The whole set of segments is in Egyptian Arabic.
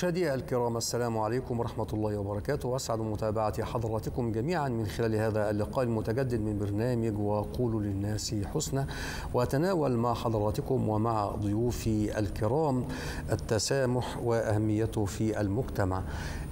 مشاهدي الكرام السلام عليكم ورحمة الله وبركاته وأسعد متابعة حضراتكم جميعا من خلال هذا اللقاء المتجدد من برنامج وقولوا للناس حسنى وأتناول مع حضراتكم ومع ضيوفي الكرام التسامح وأهميته في المجتمع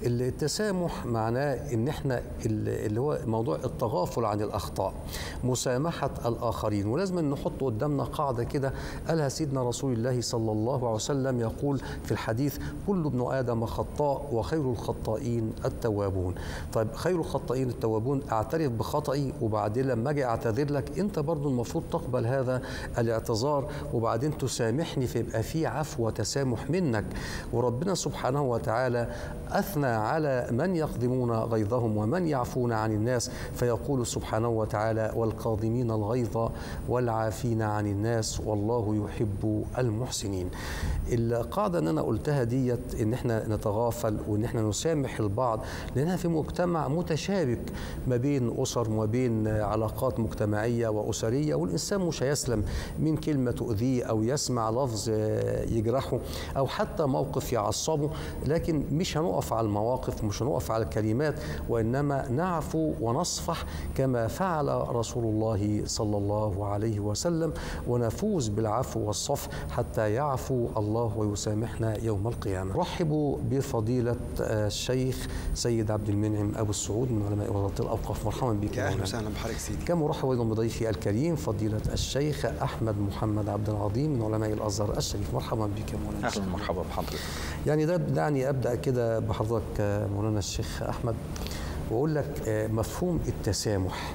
التسامح معناه ان احنا اللي هو موضوع التغافل عن الاخطاء مسامحه الاخرين ولازم نحط قدامنا قاعده كده قالها سيدنا رسول الله صلى الله عليه وسلم يقول في الحديث كل ابن ادم خطاء وخير الخطائين التوابون طيب خير الخطائين التوابون اعترف بخطئي وبعدين لما اجي اعتذر لك انت برضو المفروض تقبل هذا الاعتذار وبعدين تسامحني فيبقى في عفو وتسامح منك وربنا سبحانه وتعالى اثنى على من يقدمون غيظهم ومن يعفون عن الناس فيقول سبحانه وتعالى والقاضمين الغيظ والعافين عن الناس والله يحب المحسنين القاعده ان انا قلتها ديت ان احنا نتغافل وان احنا نسامح البعض لانها في مجتمع متشابك ما بين اسر وما بين علاقات مجتمعيه واسريه والانسان مش هيسلم من كلمه تؤذيه او يسمع لفظ يجرحه او حتى موقف يعصبه لكن مش هنقف على المواقف مش هنقف على الكلمات وانما نعفو ونصفح كما فعل رسول الله صلى الله عليه وسلم ونفوز بالعفو والصفح حتى يعفو الله ويسامحنا يوم القيامه. رحبوا بفضيله الشيخ سيد عبد المنعم ابو السعود من علماء وزاره الاوقاف مرحبا بك يا اهلا وسهلا بحضرتك سيدي. كما ارحب ايضا بضيفي الكريم فضيله الشيخ احمد محمد عبد العظيم من علماء الازهر الشريف مرحبا بك يا مولانا. اهلا مرحبا بحضرتك. يعني ده دعني ابدا كده بحضرتك مولانا الشيخ احمد واقول لك مفهوم التسامح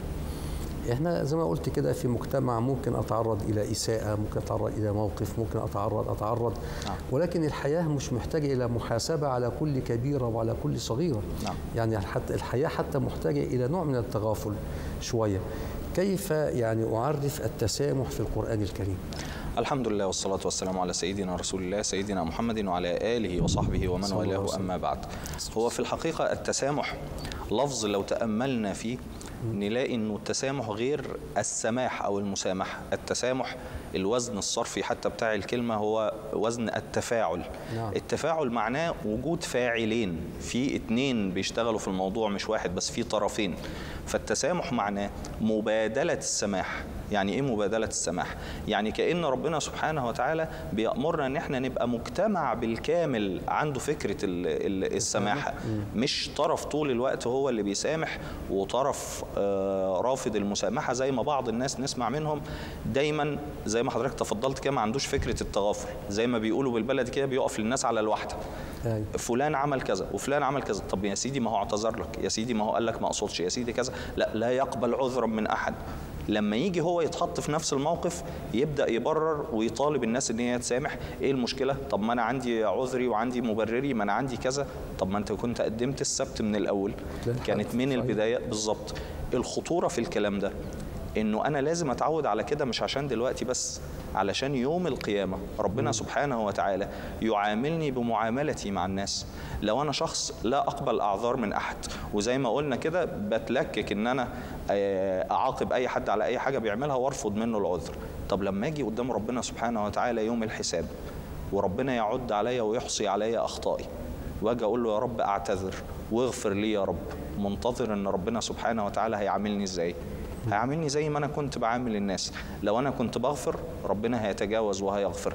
احنا زي ما قلت كده في مجتمع ممكن اتعرض الى اساءه ممكن اتعرض الى موقف ممكن اتعرض اتعرض نعم. ولكن الحياه مش محتاجه الى محاسبه على كل كبيره وعلى كل صغيره نعم. يعني حتى الحياه حتى محتاجه الى نوع من التغافل شويه كيف يعني اعرف التسامح في القران الكريم الحمد لله والصلاة والسلام على سيدنا رسول الله سيدنا محمد وعلى آله وصحبه ومن صلى الله عليه والاه وسلم. أما بعد هو في الحقيقة التسامح لفظ لو تأملنا فيه نلاقي انه التسامح غير السماح او المسامحه، التسامح الوزن الصرفي حتى بتاع الكلمه هو وزن التفاعل. نعم. التفاعل معناه وجود فاعلين، في اتنين بيشتغلوا في الموضوع مش واحد بس في طرفين. فالتسامح معناه مبادله السماح، يعني ايه مبادله السماح؟ يعني كان ربنا سبحانه وتعالى بيامرنا ان احنا نبقى مجتمع بالكامل عنده فكره ال- ال- السماحه، مش طرف طول الوقت هو اللي بيسامح وطرف آه، رافض المسامحه زي ما بعض الناس نسمع منهم دايما زي ما حضرتك تفضلت كده ما عندوش فكره التغافل زي ما بيقولوا بالبلد كده بيقف للناس على الواحده أيوة. فلان عمل كذا وفلان عمل كذا طب يا سيدي ما هو اعتذر لك يا سيدي ما هو قال لك ما اقصدش يا سيدي كذا لا لا يقبل عذرا من احد لما يجي هو يتحط في نفس الموقف يبدا يبرر ويطالب الناس ان هي تسامح ايه المشكله طب ما انا عندي عذري وعندي مبرري ما انا عندي كذا طب ما انت كنت قدمت السبت من الاول تلاقي كانت الحق. من صحيح. البدايه بالظبط الخطوره في الكلام ده انه انا لازم اتعود على كده مش عشان دلوقتي بس علشان يوم القيامه ربنا سبحانه وتعالى يعاملني بمعاملتي مع الناس لو انا شخص لا اقبل اعذار من احد وزي ما قلنا كده بتلكك ان انا آه، اعاقب اي حد على اي حاجه بيعملها وارفض منه العذر طب لما اجي قدام ربنا سبحانه وتعالى يوم الحساب وربنا يعد عليا ويحصي عليا اخطائي واجي اقول له يا رب اعتذر واغفر لي يا رب منتظر ان ربنا سبحانه وتعالى هيعاملني ازاي هيعاملني زي ما انا كنت بعامل الناس لو انا كنت بغفر ربنا هيتجاوز وهيغفر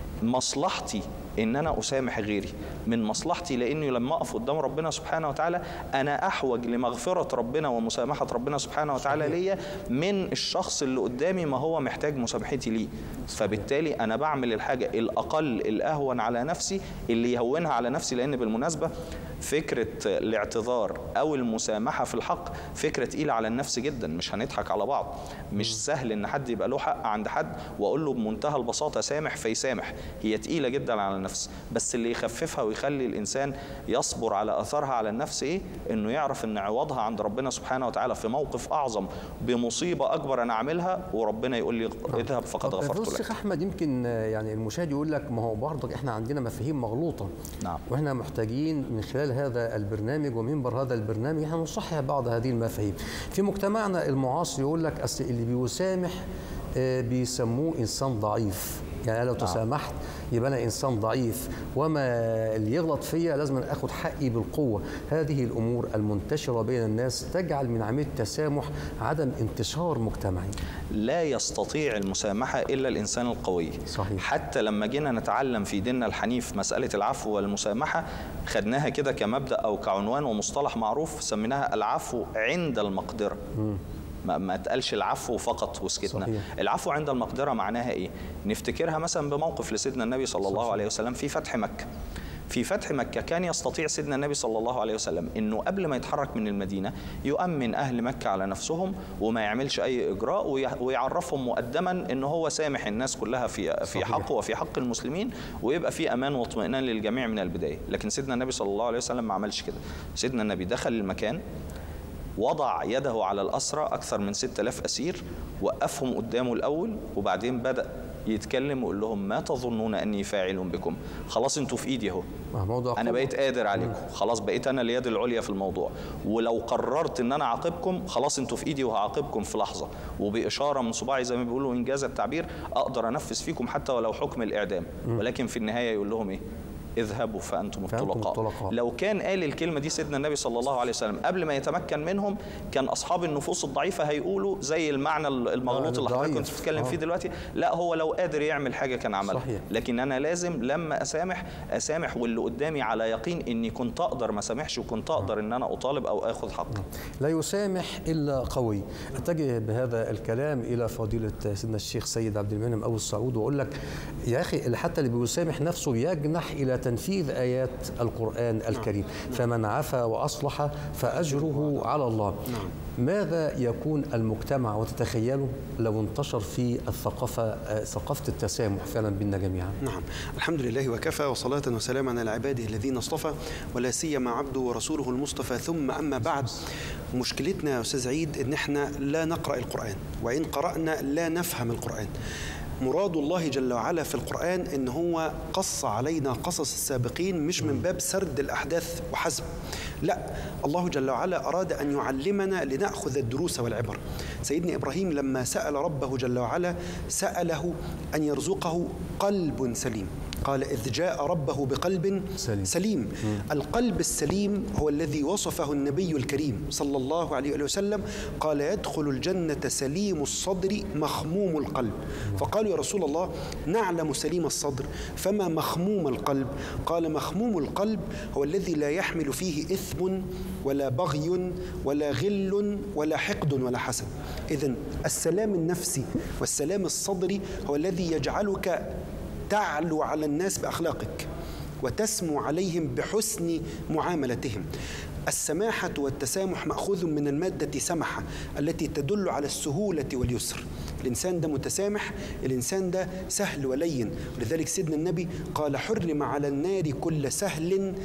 مصلحتي ان انا اسامح غيري من مصلحتي لاني لما اقف قدام ربنا سبحانه وتعالى انا احوج لمغفره ربنا ومسامحه ربنا سبحانه وتعالى ليا من الشخص اللي قدامي ما هو محتاج مسامحتي ليه فبالتالي انا بعمل الحاجه الاقل الاهون على نفسي اللي يهونها على نفسي لان بالمناسبه فكره الاعتذار او المسامحه في الحق فكره تقيله على النفس جدا مش هنضحك على بعض مش سهل ان حد يبقى له حق عند حد واقول له بمنتهى البساطه سامح فيسامح هي تقيله جدا على النفس بس اللي يخففها ويخلي الانسان يصبر على اثرها على النفس ايه انه يعرف ان عوضها عند ربنا سبحانه وتعالى في موقف اعظم بمصيبه اكبر انا اعملها وربنا يقول لي اذهب فقد طب غفرت بص لك شيخ احمد يمكن آه، يعني المشاهد يقول لك ما هو برضك احنا عندنا مفاهيم مغلوطه نعم. واحنا محتاجين من خلال هذا البرنامج ومنبر هذا البرنامج احنا نصحح بعض هذه المفاهيم في مجتمعنا المعاصر يقول لك اصل اللي بيسامح آه، بيسموه انسان ضعيف يعني لو تسامحت يبقى انا انسان ضعيف وما اللي يغلط فيا لازم اخد حقي بالقوه هذه الامور المنتشره بين الناس تجعل من عمليه التسامح عدم انتشار مجتمعي لا يستطيع المسامحة إلا الإنسان القوي صحيح. حتى لما جينا نتعلم في ديننا الحنيف مسألة العفو والمسامحة خدناها كده كمبدأ أو كعنوان ومصطلح معروف سميناها العفو عند المقدرة ما, ما تقالش العفو فقط وسكتنا صحيح. العفو عند المقدرة معناها إيه نفتكرها مثلا بموقف لسيدنا النبي صلى الله عليه وسلم في فتح مكة في فتح مكة كان يستطيع سيدنا النبي صلى الله عليه وسلم انه قبل ما يتحرك من المدينة يؤمن اهل مكة على نفسهم وما يعملش اي اجراء وي- ويعرفهم مقدما ان هو سامح الناس كلها في في صحيح. حقه وفي حق المسلمين ويبقى في امان واطمئنان للجميع من البداية لكن سيدنا النبي صلى الله عليه وسلم ما عملش كده سيدنا النبي دخل المكان وضع يده على الأسرى أكثر من 6000 أسير وقفهم قدامه الأول وبعدين بدأ يتكلم ويقول لهم ما تظنون أني فاعل بكم خلاص انتوا في إيدي أهو ما موضوع أنا قوة. بقيت قادر عليكم خلاص بقيت أنا اليد العليا في الموضوع ولو قررت إن أنا أعاقبكم خلاص انتوا في إيدي وهعاقبكم في لحظة وبإشارة من صباعي زي ما بيقولوا إنجاز التعبير أقدر أنفذ فيكم حتى ولو حكم الإعدام ولكن في النهاية يقول لهم إيه اذهبوا فأنتم فأنتم الطلقاء الطلقاء. لو كان قال الكلمة دي سيدنا النبي صلى الله عليه وسلم قبل ما يتمكن منهم كان أصحاب النفوس الضعيفة هيقولوا زي المعنى المغلوط اللي حضرتك كنت الضعيف. بتتكلم آه. فيه دلوقتي لا هو لو قادر يعمل حاجة كان عملها صحيح. لكن أنا لازم لما أسامح أسامح واللي قدامي على يقين إني كنت أقدر ما سامحش وكنت أقدر إن أنا أطالب أو آخذ حقي لا يسامح الا قوي اتجه بهذا الكلام الى فضيله سيدنا الشيخ سيد عبد المنعم ابو السعود واقول لك يا اخي اللي حتى اللي بيسامح نفسه يجنح الى تنفيذ ايات القران الكريم فمن عفا واصلح فاجره على الله ماذا يكون المجتمع وتتخيلوا لو انتشر في الثقافه آه، ثقافه التسامح فعلا بيننا جميعا نعم الحمد لله وكفى وصلاة وسلاما على عباده الذين اصطفى ولا سيما عبده ورسوله المصطفى ثم أما بعد مشكلتنا يا أستاذ عيد إن إحنا لا نقرأ القرآن وإن قرأنا لا نفهم القرآن مراد الله جل وعلا في القرآن إن هو قص علينا قصص السابقين مش من باب سرد الأحداث وحسب لا الله جل وعلا أراد أن يعلمنا لنأخذ الدروس والعبر سيدنا إبراهيم لما سأل ربه جل وعلا سأله أن يرزقه قلب سليم قال إذ جاء ربه بقلب سليم. سليم القلب السليم هو الذي وصفه النبي الكريم صلى الله عليه وآله وسلم قال يدخل الجنة سليم الصدر مخموم القلب فقالوا يا رسول الله نعلم سليم الصدر فما مخموم القلب قال مخموم القلب هو الذي لا يحمل فيه إثم ولا بغي ولا غل ولا حقد ولا حسد إذن السلام النفسي والسلام الصدري هو الذي يجعلك تعلو على الناس باخلاقك وتسمو عليهم بحسن معاملتهم السماحة والتسامح مأخوذ من المادة سمحة التي تدل على السهولة واليسر الإنسان ده متسامح الإنسان ده سهل ولين ولذلك سيدنا النبي قال حرم على النار كل سهل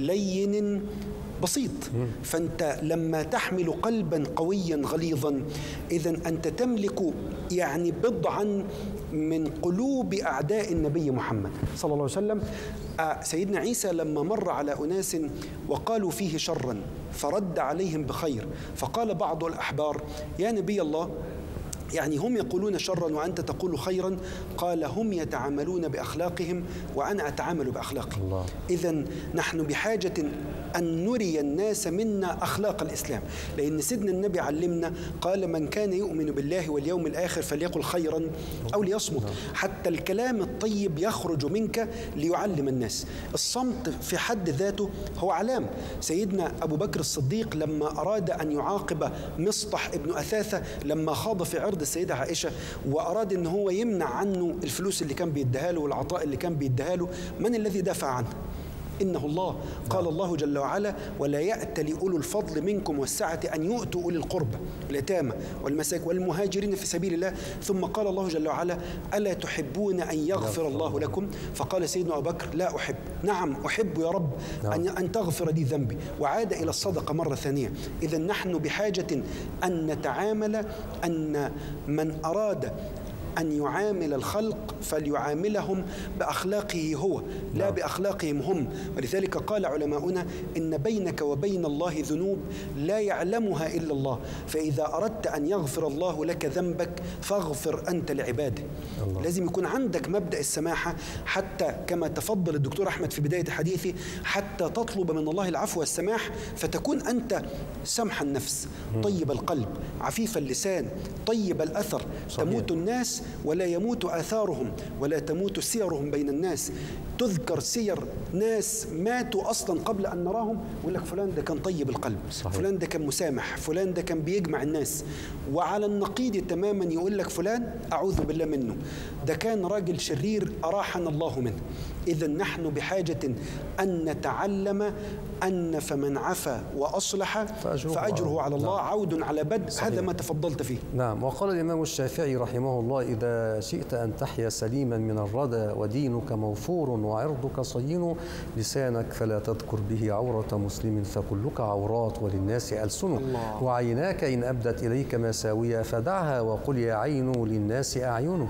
لين بسيط فأنت لما تحمل قلبا قويا غليظا إذا أنت تملك يعني بضعا من قلوب أعداء النبي محمد صلى الله عليه وسلم آه، سيدنا عيسى لما مر على أناس وقالوا فيه شرا فرد عليهم بخير فقال بعض الأحبار يا نبي الله يعني هم يقولون شرا وانت تقول خيرا قال هم يتعاملون باخلاقهم وانا اتعامل باخلاقي الله. اذا نحن بحاجه ان نري الناس منا اخلاق الاسلام لان سيدنا النبي علمنا قال من كان يؤمن بالله واليوم الاخر فليقل خيرا او ليصمت حتى الكلام الطيب يخرج منك ليعلم الناس الصمت في حد ذاته هو علام سيدنا ابو بكر الصديق لما اراد ان يعاقب مصطح ابن اثاثه لما خاض في عرض السيده عائشه واراد ان هو يمنع عنه الفلوس اللي كان بيديها له والعطاء اللي كان بيديها له من الذي دافع عنه إنه الله قال الله جل وعلا ولا يأت لأولو الفضل منكم والسعة أن يؤتوا أولي القربى اليتامى والمساك والمهاجرين في سبيل الله ثم قال الله جل وعلا ألا تحبون أن يغفر الله لكم فقال سيدنا أبو بكر لا أحب نعم أحب يا رب أن, أن تغفر لي ذنبي وعاد إلى الصدقة مرة ثانية إذا نحن بحاجة أن نتعامل أن من أراد أن يعامل الخلق فليعاملهم بأخلاقه هو لا بأخلاقهم هم ولذلك قال علماؤنا إن بينك وبين الله ذنوب لا يعلمها إلا الله فإذا أردت أن يغفر الله لك ذنبك فاغفر أنت لعباده الله. لازم يكون عندك مبدأ السماحة حتى كما تفضل الدكتور أحمد في بداية حديثه حتى تطلب من الله العفو والسماح فتكون أنت سمح النفس طيب القلب عفيف اللسان طيب الأثر صحيح. تموت الناس ولا يموت آثارهم ولا تموت سيرهم بين الناس تذكر سير ناس ماتوا أصلا قبل أن نراهم يقول لك فلان ده كان طيب القلب صحيح. فلان ده كان مسامح فلان ده كان بيجمع الناس وعلى النقيض تماما يقول لك فلان أعوذ بالله منه ده كان راجل شرير أراحنا الله منه إذا نحن بحاجة أن نتعلم أن فمن عفا وأصلح فأجره فأجره على الله نعم. عود على بد هذا ما تفضلت فيه نعم وقال الإمام الشافعي رحمه الله إذا شئت أن تحيا سليما من الردى ودينك موفور وعرضك صين لسانك فلا تذكر به عورة مسلم فكلك عورات وللناس ألسن الله. وعيناك إن أبدت إليك مساوية فدعها وقل يا عين للناس أعين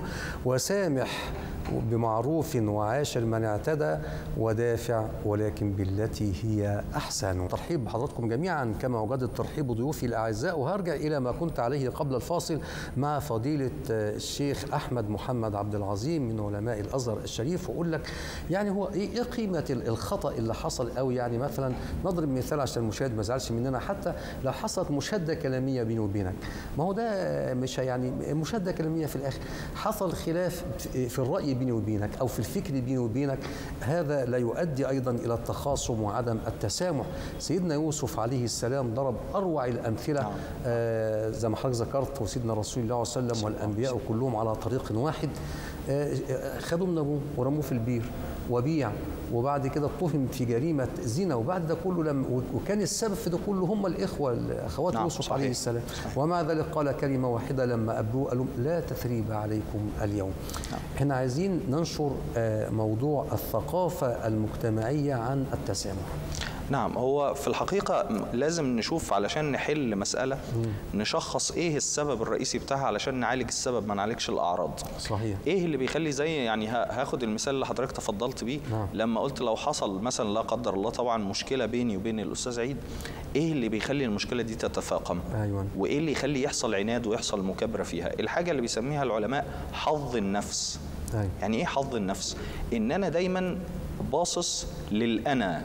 وسامح بمعروف وعاشر من اعتدى ودافع ولكن بالتي هي احسن ترحيب بحضراتكم جميعا كما وجدت ترحيب ضيوفي الاعزاء وهرجع الى ما كنت عليه قبل الفاصل مع فضيله الشيخ احمد محمد عبد العظيم من علماء الازهر الشريف واقول لك يعني هو ايه إيه قيمه الخطا اللي حصل قوي يعني مثلا نضرب مثال عشان المشاهد ما يزعلش مننا حتى لو حصلت مشاده كلاميه بيني وبينك ما هو ده مش يعني مشاده كلاميه في الاخر حصل خلاف في الراي بيني وبينك او في الفكر بيني وبينك هذا لا يؤدي ايضا الى التخاصم وعدم التسامح سيدنا يوسف عليه السلام ضرب اروع الامثله نعم. آه زي ما حضرتك ذكرت وسيدنا رسول الله صلى الله عليه وسلم والانبياء كلهم على طريق واحد آه آه، خدوا من ابوه ورموه في البير وبيع وبعد كده اتهم في جريمه زنا وبعد ده كله لم وكان السبب في ده كله هم الاخوه اخوات نعم، يوسف صحيح. عليه السلام صحيح. ومع ذلك قال كلمه واحده لما ابوه قال لهم لا تثريب عليكم اليوم احنا عايزين ننشر آه، موضوع الثقافه المجتمعيه عن التسامح نعم هو في الحقيقة م- لازم نشوف علشان نحل مسألة نشخص ايه السبب الرئيسي بتاعها علشان نعالج السبب ما نعالجش الأعراض صحيح ايه اللي بيخلي زي يعني ها- هاخد المثال اللي حضرتك تفضلت بيه نعم. لما قلت لو حصل مثلا لا قدر الله طبعا مشكلة بيني وبين الأستاذ عيد ايه اللي بيخلي المشكلة دي تتفاقم ايوه وايه اللي يخلي يحصل عناد ويحصل مكابرة فيها الحاجة اللي بيسميها العلماء حظ النفس ايوه يعني ايه حظ النفس ان انا دايما باصص للانا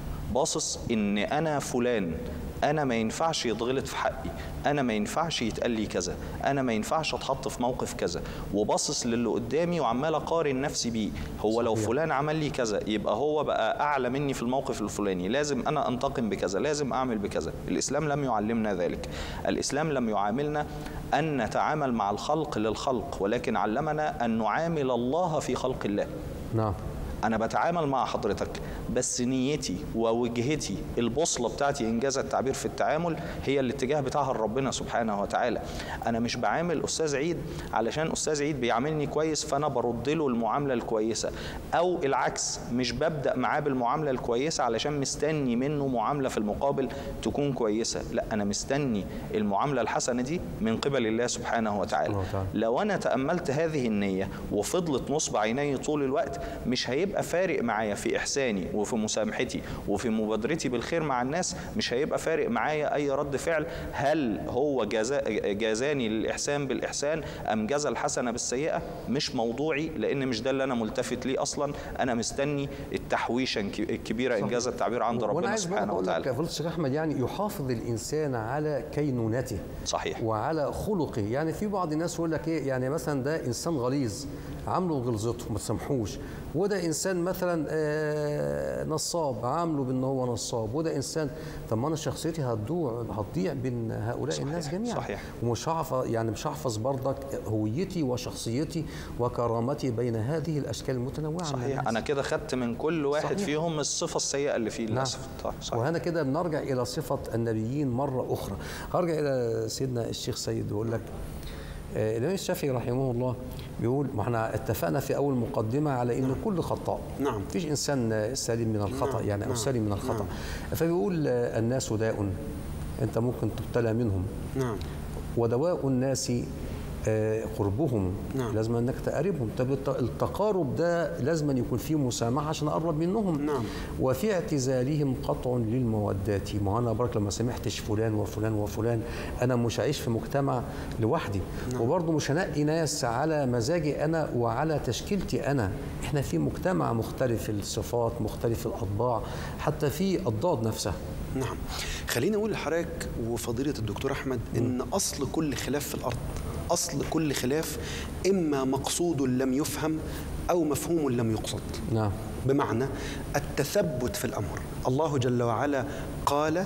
باصص ان انا فلان انا ما ينفعش يتغلط في حقي انا ما ينفعش يتقال لي كذا انا ما ينفعش اتحط في موقف كذا وباصص للي قدامي وعمال اقارن نفسي بيه هو لو صحيح. فلان عمل لي كذا يبقى هو بقى اعلى مني في الموقف الفلاني لازم انا انتقم بكذا لازم اعمل بكذا الاسلام لم يعلمنا ذلك الاسلام لم يعاملنا ان نتعامل مع الخلق للخلق ولكن علمنا ان نعامل الله في خلق الله نعم انا بتعامل مع حضرتك بس نيتي ووجهتي البوصله بتاعتي انجاز التعبير في التعامل هي الاتجاه بتاعها لربنا سبحانه وتعالى انا مش بعامل استاذ عيد علشان استاذ عيد بيعاملني كويس فانا برد له المعامله الكويسه او العكس مش ببدا معاه بالمعامله الكويسه علشان مستني منه معامله في المقابل تكون كويسه لا انا مستني المعامله الحسنه دي من قبل الله سبحانه وتعالى سبحانه وتعالى. لو انا تاملت هذه النيه وفضلت نصب عيني طول الوقت مش هيبقى فارق معايا في احساني وفي مسامحتي وفي مبادرتي بالخير مع الناس مش هيبقى فارق معايا اي رد فعل هل هو جزا جازاني للاحسان بالاحسان ام جزى الحسنه بالسيئه مش موضوعي لان مش ده اللي انا ملتفت ليه اصلا انا مستني التحويشه الك- الكبيره انجاز التعبير عند وانا ربنا عايز برضه سبحانه اقول لك يا وتعالى فضيله الشيخ احمد يعني يحافظ الانسان على كينونته صحيح وعلى خلقه يعني في بعض الناس يقول لك ايه يعني مثلا ده انسان غليظ عامله غلظته ما تسامحوش وده انسان مثلا آه نصاب عامله بان هو نصاب وده انسان طب ما انا شخصيتي هتضيع هتضيع بين هؤلاء صحيح، الناس جميعا صحيح. ومش هعرف يعني مش هحفظ برضك هويتي وشخصيتي وكرامتي بين هذه الاشكال المتنوعه من صحيح الناس. انا كده خدت من كل واحد صحيح. فيهم الصفه السيئه اللي فيه للاسف طيب، صحيح. وهنا كده بنرجع الى صفه النبيين مره اخرى هرجع الى سيدنا الشيخ سيد ويقول لك آه، الامام الشافعي رحمه الله بيقول ما احنا اتفقنا في اول مقدمه على ان كل خطاء نعم. مفيش انسان سليم من الخطا نعم، يعني او نعم، سليم من الخطا فبيقول آه، الناس داء انت ممكن تبتلى منهم نعم ودواء الناس آه، قربهم نعم. لازم انك تقربهم طب الت- التقارب ده لازم أن يكون فيه مسامحه عشان اقرب منهم نعم. وفي اعتزالهم قطع للمودات ما هو انا برك لما سامحتش فلان وفلان وفلان انا مش هعيش في مجتمع لوحدي نعم. وبرضه مش هنقي ناس على مزاجي انا وعلى تشكيلتي انا احنا في مجتمع مختلف الصفات مختلف الاطباع حتى في الضاد نفسها نعم خليني اقول لحضرتك وفضيله الدكتور احمد ان اصل كل خلاف في الارض اصل كل خلاف اما مقصود لم يفهم او مفهوم لم يقصد نعم بمعنى التثبت في الامر الله جل وعلا قال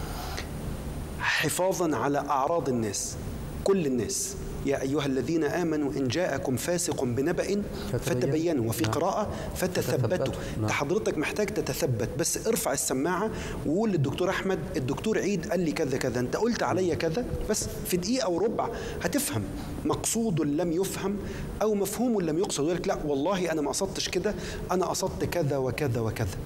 حفاظا على اعراض الناس كل الناس يا ايها الذين امنوا ان جاءكم فاسق بنبأ فتبينوا. فتبينوا وفي نعم. قراءه فتثبتوا فتثبتوا. نعم. انت حضرتك محتاج تتثبت بس ارفع السماعه وقول للدكتور احمد الدكتور عيد قال لي كذا كذا انت قلت عليا كذا بس في دقيقه او ربع هتفهم مقصود لم يفهم او مفهوم لم يقصد يقول لك لا والله انا ما قصدتش كده انا قصدت كذا وكذا وكذا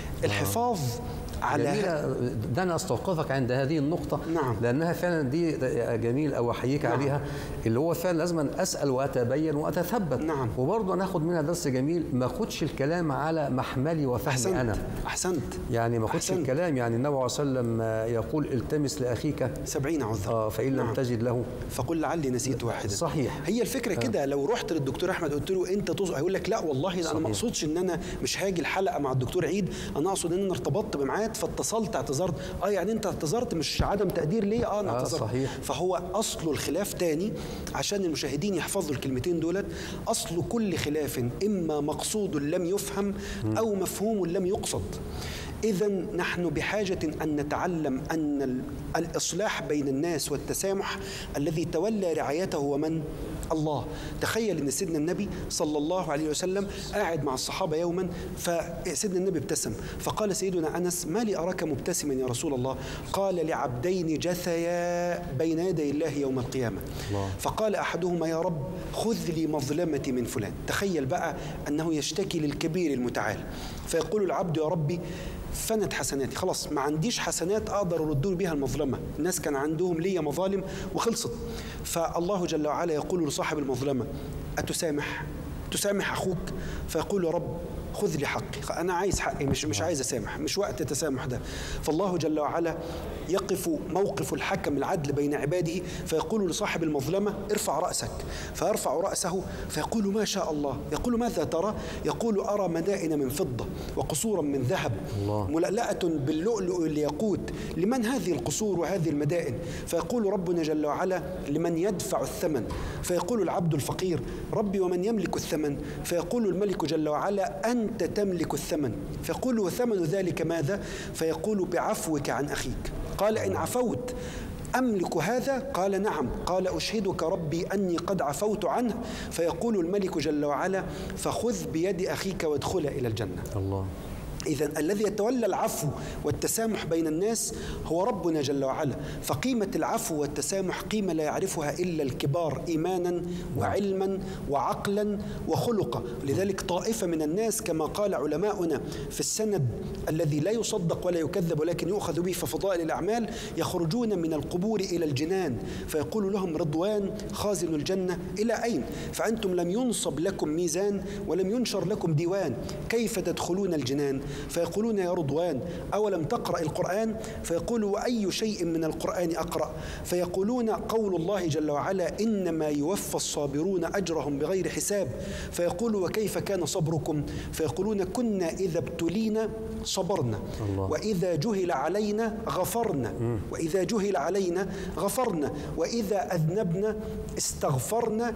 الحفاظ على جميلة دعني استوقفك عند هذه النقطة نعم. لأنها فعلا دي ده جميل أو أحييك نعم. عليها اللي هو فعلا لازم أن أسأل وأتبين وأتثبت نعم. وبرضه ناخد منها درس جميل ما أخدش الكلام على محملي وفهمي احسنت أنا احسنت يعني ما أخدش أحسنت. الكلام يعني النبي صلى الله عليه وسلم يقول التمس لأخيك سبعين عذرا آه فإن لم نعم. تجد له فقل لعلي نسيت واحدا صحيح. هي الفكره كده لو رحت للدكتور احمد قلت له انت تص... هيقول لك لا والله ده انا صحيح. ما اقصدش ان انا مش هاجي الحلقه مع الدكتور عيد انا اقصد ان انا ارتبطت بميعاد فاتصلت اعتذرت اه يعني انت اعتذرت مش عدم تقدير ليه اه انا آه، اعتذرت صحيح. فهو اصل الخلاف تاني عشان المشاهدين يحفظوا الكلمتين دولت اصل كل خلاف اما مقصود لم يفهم او مفهوم لم يقصد إذا نحن بحاجة أن نتعلم أن ال- الإصلاح بين الناس والتسامح الذي تولى رعايته هو من؟ الله تخيل أن سيدنا النبي صلى الله عليه وسلم قاعد مع الصحابة يوما فسيدنا النبي ابتسم فقال سيدنا أنس ما لي أراك مبتسما يا رسول الله قال لعبدين جثيا بين يدي الله يوم القيامة الله. فقال أحدهما يا رب خذ لي مظلمتي من فلان تخيل بقى أنه يشتكي للكبير المتعال فيقول العبد يا ربي فنت حسناتي خلاص ما عنديش حسنات أقدر أرد له بها المظلمة الناس كان عندهم لي مظالم وخلصت فالله جل وعلا يقول لصاحب المظلمة أتسامح تسامح أخوك فيقول يا رب خذ لي حقي انا عايز حقي مش مش عايز اسامح مش وقت التسامح ده فالله جل وعلا يقف موقف الحكم العدل بين عباده فيقول لصاحب المظلمه ارفع راسك فيرفع راسه فيقول ما شاء الله يقول ماذا ترى يقول ارى مدائن من فضه وقصورا من ذهب الله. ملألأة باللؤلؤ الياقوت لمن هذه القصور وهذه المدائن فيقول ربنا جل وعلا لمن يدفع الثمن فيقول العبد الفقير ربي ومن يملك الثمن فيقول الملك جل وعلا أنت تملك الثمن فيقول وثمن ذلك ماذا فيقول بعفوك عن أخيك قال إن عفوت أملك هذا؟ قال نعم قال أشهدك ربي أني قد عفوت عنه فيقول الملك جل وعلا فخذ بيد أخيك وادخلا إلى الجنة الله إذا الذي يتولى العفو والتسامح بين الناس هو ربنا جل وعلا، فقيمة العفو والتسامح قيمة لا يعرفها إلا الكبار إيمانا وعلما وعقلا وخلقا، لذلك طائفة من الناس كما قال علماؤنا في السند الذي لا يصدق ولا يكذب ولكن يؤخذ به في فضائل الأعمال يخرجون من القبور إلى الجنان فيقول لهم رضوان خازن الجنة إلى أين؟ فأنتم لم ينصب لكم ميزان ولم ينشر لكم ديوان كيف تدخلون الجنان؟ فيقولون يا رضوان أولم تقرأ القرآن فيقول وأي شيء من القرآن أقرأ فيقولون قول الله جل وعلا إنما يوفى الصابرون أجرهم بغير حساب فيقول وكيف كان صبركم فيقولون كنا إذا ابتلينا صبرنا الله. وإذا جهل علينا غفرنا وإذا جهل علينا غفرنا وإذا أذنبنا استغفرنا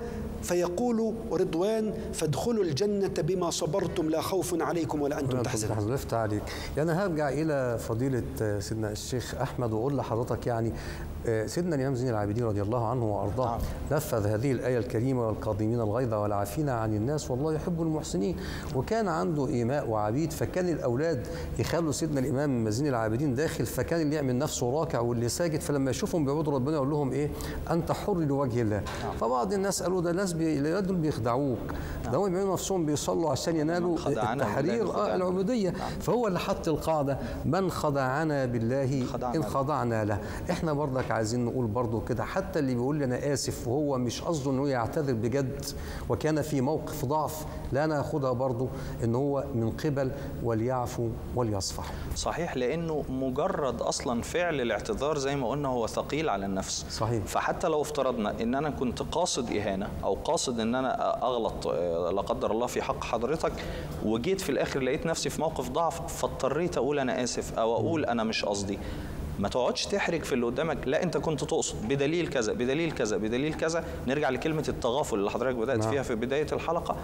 فيقول رضوان فادخلوا الجنة بما صبرتم لا خوف عليكم ولا أنتم تحزنون حضرتك عليك يعني هرجع الى فضيله سيدنا الشيخ احمد واقول لحضرتك يعني آه، سيدنا الامام زين العابدين رضي الله عنه وارضاه نفذ هذه الايه الكريمه والقادمين الغيظ والعافين عن الناس والله يحب المحسنين وكان عنده ايماء وعبيد فكان الاولاد يخلوا سيدنا الامام زين العابدين داخل فكان اللي يعمل نفسه راكع واللي ساجد فلما يشوفهم بيعبدوا ربنا يقول لهم ايه انت حر لوجه الله فبعض الناس قالوا ده ناس بي... دول بيخدعوك ده هم بيعملوا نفسهم بيصلوا عشان ينالوا خدعنا التحرير بالله اه خدعنا. العبوديه فهو اللي حط القاعده من خدعنا بالله خدعنا ان له. خضعنا له احنا برضك عايزين نقول برضو كده حتى اللي بيقول لي انا اسف وهو مش قصده انه يعتذر بجد وكان في موقف ضعف لا ناخدها برضو ان هو من قبل وليعفو وليصفح صحيح لانه مجرد اصلا فعل الاعتذار زي ما قلنا هو ثقيل على النفس صحيح. فحتى لو افترضنا ان انا كنت قاصد اهانه او قاصد ان انا اغلط آه، لا قدر الله في حق حضرتك وجيت في الاخر لقيت نفسي في موقف ضعف فاضطريت اقول انا اسف او اقول انا مش قصدي ما تقعدش تحرج في اللي قدامك لا انت كنت تقصد بدليل كذا بدليل كذا بدليل كذا نرجع لكلمه التغافل اللي حضرتك بدات نعم. فيها في بدايه الحلقه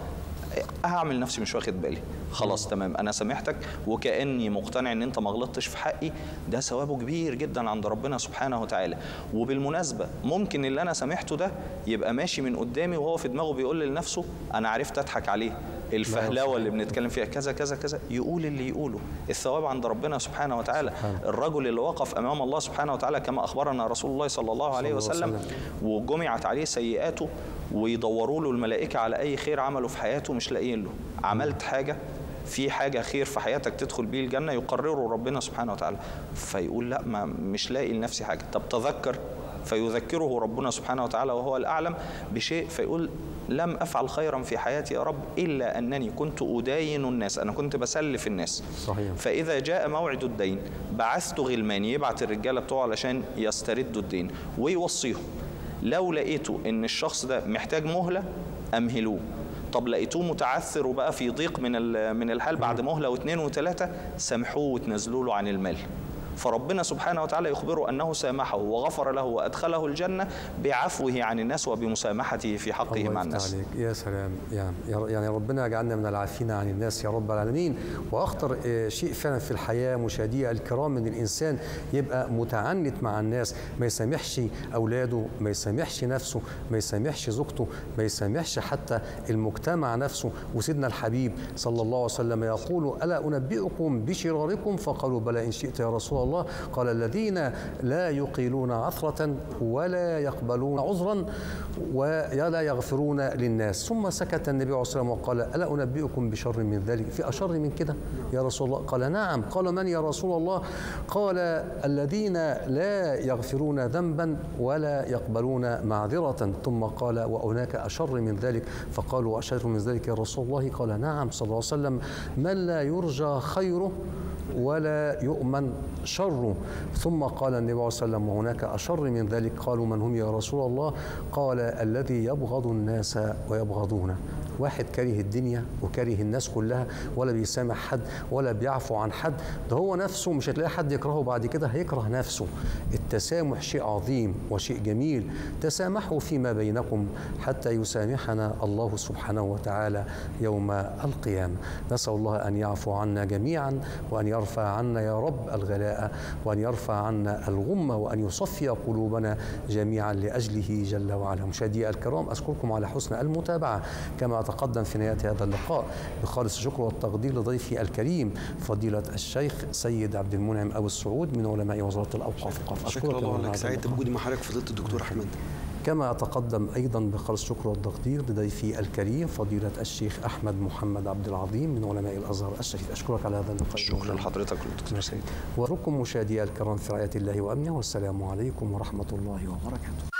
هعمل نفسي مش واخد بالي خلاص تمام انا سامحتك وكاني مقتنع ان انت ما غلطتش في حقي ده ثوابه كبير جدا عند ربنا سبحانه وتعالى وبالمناسبه ممكن اللي انا سامحته ده يبقى ماشي من قدامي وهو في دماغه بيقول لنفسه انا عرفت اضحك عليه الفهلوه اللي بنتكلم فيها كذا كذا كذا يقول اللي يقوله الثواب عند ربنا سبحانه وتعالى الرجل اللي وقف امام الله سبحانه وتعالى كما اخبرنا رسول الله صلى الله عليه صلى الله عليه وسلم وجمعت عليه سيئاته ويدوروا له الملائكه على اي خير عمله في حياته مش لاقيين له عملت حاجه في حاجة خير في حياتك تدخل بيه الجنة يقرره ربنا سبحانه وتعالى فيقول لا ما مش لاقي لنفسي حاجة طب تذكر فيذكره ربنا سبحانه وتعالى وهو الأعلم بشيء فيقول لم أفعل خيرا في حياتي يا رب إلا أنني كنت أداين الناس أنا كنت بسلف الناس صحيح. فإذا جاء موعد الدين بعثت غلماني يبعت الرجالة بتوعه علشان يستردوا الدين ويوصيهم لو لقيتوا ان الشخص ده محتاج مهله امهلوه طب لقيتوه متعثر وبقى في ضيق من ال- من الحال بعد مهله واثنين وثلاثه سامحوه وتنزلوا له عن المال فربنا سبحانه وتعالى يخبره انه سامحه وغفر له وادخله الجنه بعفوه عن الناس وبمسامحته في حقه الله مع يفتح الناس عليك يا سلام يعني يعني ربنا يجعلنا من العافين عن الناس يا رب العالمين واخطر آه، شيء فعلا في الحياه مشاهدي الكرام ان الانسان يبقى متعنت مع الناس ما يسامحش اولاده ما يسامحش نفسه ما يسامحش زوجته ما يسامحش حتى المجتمع نفسه وسيدنا الحبيب صلى الله عليه وسلم يقول الا انبئكم بشراركم فقالوا بلى ان شئت يا رسول الله قال الذين لا يقيلون عثره ولا يقبلون عذرا ولا يغفرون للناس ثم سكت النبي عليه الصلاه والسلام وقال الا انبئكم بشر من ذلك في اشر من كده يا رسول الله قال نعم قال من يا رسول الله قال الذين لا يغفرون ذنبا ولا يقبلون معذره ثم قال وهناك اشر من ذلك فقالوا اشر من ذلك يا رسول الله قال نعم صلى الله عليه وسلم من لا يرجى خيره ولا يؤمن شره ثم قال النبي عليه الصلاه والسلام وهناك اشر من ذلك قالوا من هم يا رسول الله قال الذي يبغض الناس ويبغضونه واحد كاره الدنيا وكاره الناس كلها ولا بيسامح حد ولا بيعفو عن حد ده هو نفسه مش هتلاقي حد يكرهه بعد كده هيكره نفسه التسامح شيء عظيم وشيء جميل تسامحوا فيما بينكم حتى يسامحنا الله سبحانه وتعالى يوم القيامة نسأل الله أن يعفو عنا جميعا وأن يرفع عنا يا رب الغلاء وأن يرفع عنا الغمة وأن يصفي قلوبنا جميعا لأجله جل وعلا مشاهدي الكرام أشكركم على حسن المتابعة كما أتقدم في نهاية هذا اللقاء بخالص الشكر والتقدير لضيفي الكريم فضيلة الشيخ سيد عبد المنعم أبو السعود من علماء وزارة الأوقاف شكرا يا الله مولانا لك هذا سعيد اللقاء. بوجودي مع حضرتك فضيله الدكتور احمد كما أتقدم أيضا بخالص الشكر والتقدير لضيفي الكريم فضيلة الشيخ أحمد محمد عبد العظيم من علماء الأزهر الشريف أشكرك على هذا اللقاء شكرا لحضرتك دكتور سيد وأترككم مشاهدي الكرام في رعاية الله وأمنه والسلام عليكم ورحمة الله وبركاته